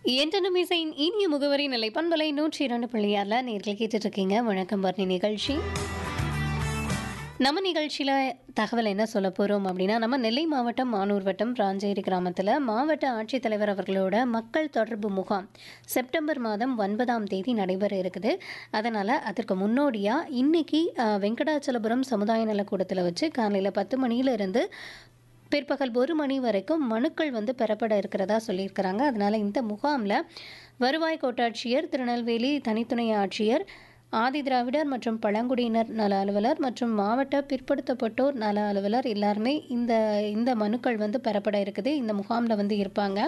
என்றனும் இசையின் இனிய முகவரி நிலை பண்பலை நூற்றி இரண்டு புள்ளியாரில் நேர்கள் கேட்டுட்டு இருக்கீங்க வணக்கம் பர்ணி நிகழ்ச்சி நம்ம நிகழ்ச்சியில் தகவல் என்ன சொல்ல போகிறோம் அப்படின்னா நம்ம நெல்லை மாவட்டம் மானூர் வட்டம் ராஞ்சேரி கிராமத்தில் மாவட்ட ஆட்சித்தலைவர் அவர்களோட மக்கள் தொடர்பு முகாம் செப்டம்பர் மாதம் ஒன்பதாம் தேதி நடைபெற இருக்குது அதனால் அதற்கு முன்னோடியாக இன்னைக்கு அஹ், வெங்கடாச்சலபுரம் சமுதாய நலக்கூடத்தில் வச்சு காலையில் பத்து மணியிலிருந்து பிற்பகல் ஒரு மணி வரைக்கும் மனுக்கள் வந்து பெறப்பட இருக்கிறதா சொல்லியிருக்கிறாங்க அதனால் இந்த முகாமில் வருவாய் கோட்டாட்சியர் திருநெல்வேலி தனித்துணை ஆட்சியர் ஆதி திராவிடர் மற்றும் பழங்குடியினர் நல அலுவலர் மற்றும் மாவட்ட பிற்படுத்தப்பட்டோர் நல அலுவலர் எல்லாருமே இந்த இந்த மனுக்கள் வந்து பெறப்பட இருக்குது இந்த முகாமில் வந்து இருப்பாங்க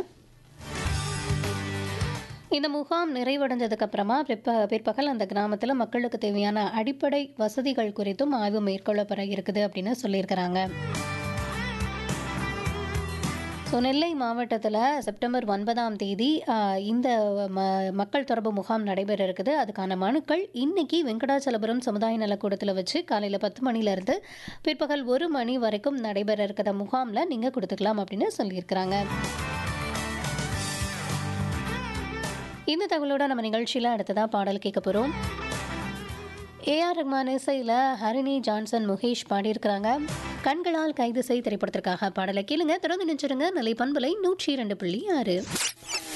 இந்த முகாம் நிறைவடைஞ்சதுக்கு அப்புறமா பிற்ப பிற்பகல் அந்த கிராமத்தில் மக்களுக்கு தேவையான அடிப்படை வசதிகள் குறித்தும் ஆய்வு மேற்கொள்ளப்பட இருக்குது அப்படின்னு சொல்லியிருக்கிறாங்க ஸோ நெல்லை மாவட்டத்தில் செப்டம்பர் ஒன்பதாம் தேதி ஆஹ், இந்த ம மக்கள் தொடர்பு முகாம் நடைபெற இருக்குது அதுக்கான மனுக்கள் இன்னைக்கு வெங்கடாச்சலபுரம் சமுதாய நலக்கூடத்தில் வச்சு காலையில் பத்து மணிலேருந்து பிற்பகல் ஒரு மணி வரைக்கும் நடைபெற இருக்கிற முகாமில் நீங்கள் கொடுத்துக்கலாம் அப்படின்னு சொல்லியிருக்கிறாங்க இந்த தகவலோட நம்ம நிகழ்ச்சியில் அடுத்ததாக பாடல் கேட்க போகிறோம் ஏஆர் ரஹ்மான் இசையில் ஹரிணி ஜான்சன் முகேஷ் பாடியிருக்கிறாங்க கண்களால் கைது செய் திரைப்படத்திற்காக பாடலை கேளுங்க தொடர்ந்து நினைச்சிருங்க நிலை பண்பலை நூற்றி இரண்டு புள்ளி ஆறு